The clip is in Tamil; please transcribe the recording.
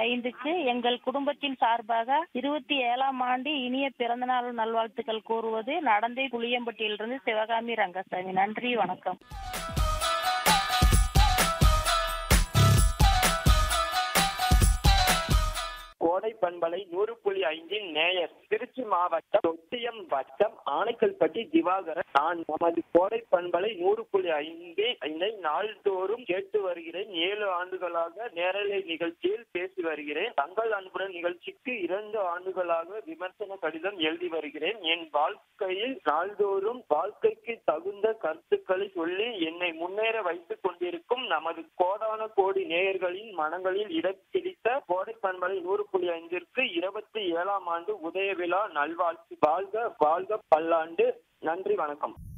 ஐந்துக்கு எங்கள் குடும்பத்தின் சார்பாக இருபத்தி ஏழாம் ஆண்டு இனிய பிறந்தநாள் நல்வாழ்த்துக்கள் கூறுவது நடந்தை புளியம்பட்டியிலிருந்து சிவகாமி ரங்கசாமி நன்றி வணக்கம் கோடை பண்பலை நூறு புள்ளி ஐந்தின் நேயர் திருச்சி மாவட்டம் தொட்டியம் வட்டம் ஆனைக்கல்பட்டி திவாகரன் நான் நமது கோடை பண்பலை நூறு புள்ளி ஐந்து ஐந்தை நாள்தோறும் கேட்டு வருகிறேன் ஏழு ஆண்டுகளாக நேரலை நிகழ்ச்சியில் பேசி வருகிறேன் தங்கள் அன்புடன் நிகழ்ச்சிக்கு இரண்டு ஆண்டுகளாக விமர்சன கடிதம் எழுதி வருகிறேன் என் வாழ்க்கையில் நாள்தோறும் வாழ்க்கைக்கு தகுந்த கருத்துக்களை சொல்லி என்னை முன்னேற வைத்துக் கொண்டிருக்கும் நமது கோடான கோடி நேயர்களின் மனங்களில் இடம் பிடித்த கோடை பண்பலை நூறு புள்ளி ஐந்திற்கு இருபத்தி ஏழாம் ஆண்டு உதய விழா நல்வாழ்த்து வாழ்க வாழ்க பல்லாண்டு நன்றி வணக்கம்